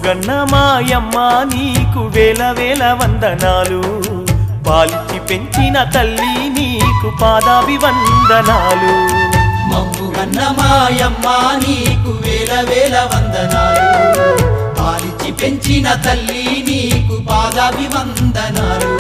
మమ్ముగన్న మాయమ్మ నీకు వేల వేల వందనాలు పాలిచ్చి పెంచిన తల్లి నీకు పాదాభి వందనాలు మమ్ము గన్న మాయమ్మ నీకు వేల వేల వందనాలు పాలిచ్చి పెంచిన తల్లి నీకు పాదాభివందనాలు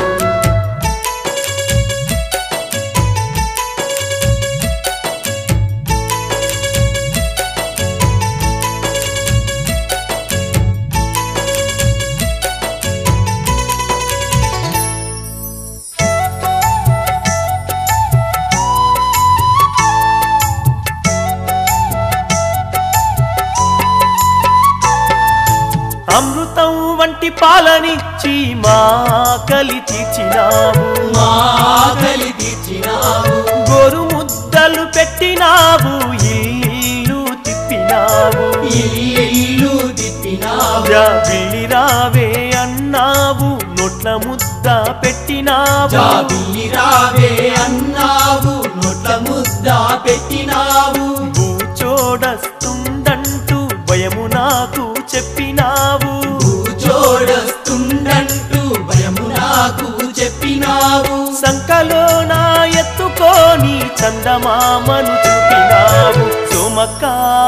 అమృతం వంటి పాలనిచ్చి మా కలి తీర్చినావు మా ఆకలి తీర్చినావు గోరు ముద్దలు పెట్టినావు ఇల్లు తిప్పినావు ఇల్లు తిప్పినావు జా వెళ్ళి రావే అన్నావు నోట్ల ముద్ద పెట్టినావు జాబిల్లి రావే అన్నావు నోట్ల ముద్ద పెట్టినావు చూడస్తుందంటూ భయము నాకు చెప్పినావు చూడస్తుండంటూ భయము నాకు చెప్పినావు సంకలో నా ఎత్తుకొని చందమామను చూపినావు సోమక్క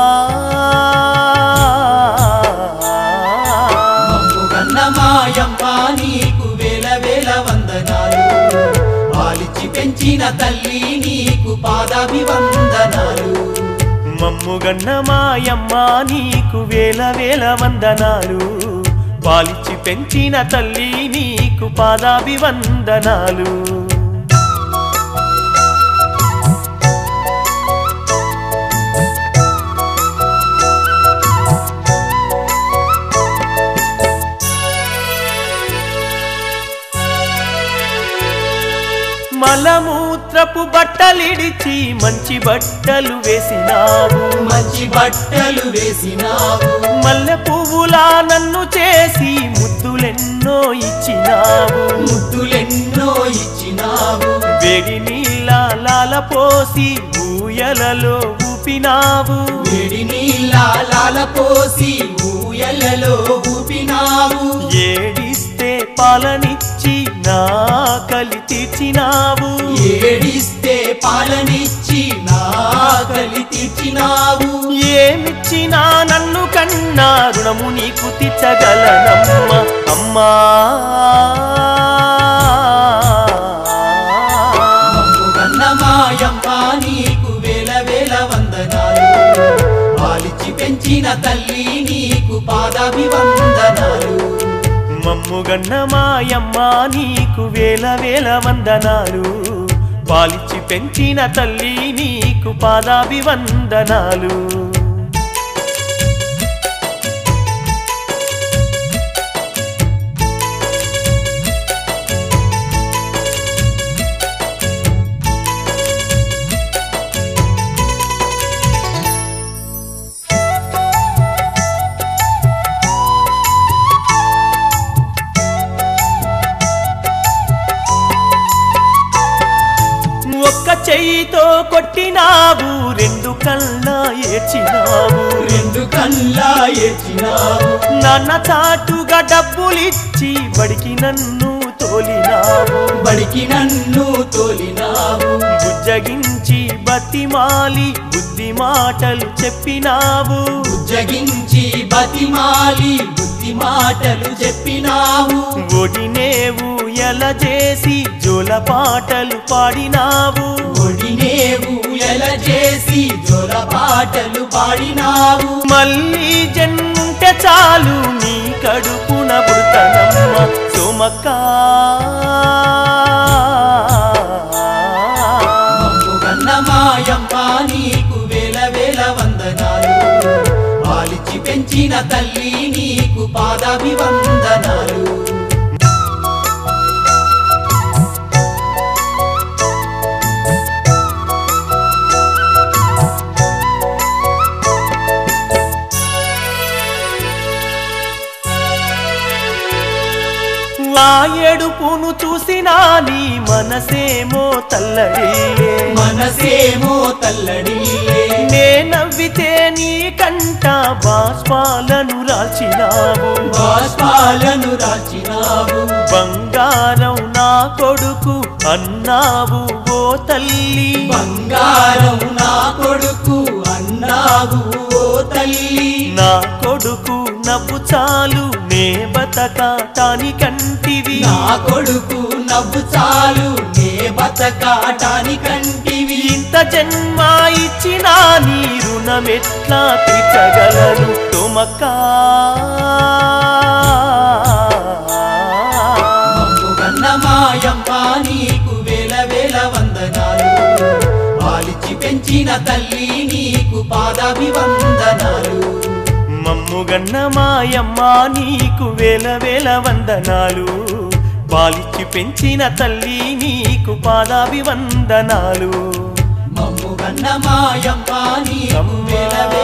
మమ్ము గన్న మాయమ్మ నీకు వేల వేల వందనాలు పాలిచ్చి పెంచిన తల్లి నీకు పాదాభివందనాలు మమ్ముగన్న మాయమ్మ నీకు వేల వేల వందనాలు పాలిచ్చి పెంచిన తల్లి నీకు పాదాభివందనాలు మలమూత్రపు బట్టలిడిచి మంచి బట్టలు వేసినావు మంచి బట్టలు వేసినావు మల్లె పువ్వులా నన్ను చేసి ముద్దులెన్నో ఇచ్చినావు ముద్దులెన్నో ఇచ్చినావు వేడి నీళ్ళ లాల పోసి ఊయలలో ఊపినావు వేడి నీళ్ళ లాల పోసి ఊయలలో ఊపినావు ఏడిస్తే పాలనిచ్చి నా కలి తీర్చినావు ఏడిస్తే పాలనిచ్చి నా కలి తీర్చినావు ఏమిచ్చినా నన్ను కన్నా రుణము నీకు తీర్చగలనమ్మ అమ్మా మమ్ము కన్న మాయమ్మ నీకు వేల వేల వందనాలు పాలిచ్చి పెంచిన తల్లి నీకు పాదాభివందనాలు మమ్ముగన్న మాయమ్మ నీకు వేల వేల వందనాలు పాలిచ్చి పెంచిన తల్లి నీకు పాదాభివందనాలు ఒక్క చెయ్యితో కొట్టినావు రెండు కళ్ళ ఏడ్చినావు రెండు కళ్ళా ఎచ్చినావు నాన్న చాటుగా డబ్బులిచ్చి బడికి నన్ను తోలినావు బడికి నన్ను తోలినావు బుజ్జగించి బతిమాలి బుద్ధి మాటలు చెప్పినావు ఉజ్జగించి బతిమాలి బుద్ధి మాటలు చెప్పినావు ఒడినేవు ఎల చేసి జోల పాటలు పాడినావు ఒడినేవు ఎల చేసి జోల పాటలు పాడినావు మళ్ళీ జన్ముంటే చాలు నీ కడుపున పుడతనమ్మ సోమక్క మమ్ము కన్న మాయమ్మ నీకు వేల వేల వందనాలు పాలిచ్చి పెంచిన తల్లి నీకు పాదాభివందనాలు ఆ ఏడుపును చూసినా నీ మనసేమో తల్లడిల్లే మనసేమో తల్లడిల్లే నే నే నవ్వితే నీ కంట బాష్పాలను రాల్చినావు బాష్పాలను రాచినావు బంగారం నా కొడుకు అన్నావు ఓ తల్లి బంగారం నా కొడుకు అన్నావు ఓ తల్లి నా కొడుకు నవ్వు చాలు నే బతకాటానికంటివి నా కొడుకు నవ్వు చాలు నే బతకాటాని కంటివి ఇంత జన్మ ఇచ్చిన నీ రుణమెట్లా తీర్చగలను తుమక్కా మమ్ముగన్న మాయమ్మ నీకు వేల వేల వందనాలు పాలిచ్చి పెంచిన తల్లి నీకు పాదాభివందనాలు మమ్ముగన్న మాయమ్మ నీకు వేల వేల వందనాలు పాలిచ్చి పెంచిన తల్లి నీకు పాదాభివందనాలు మమ్ముగన్న మాయమ్మ నీకు వేల వేల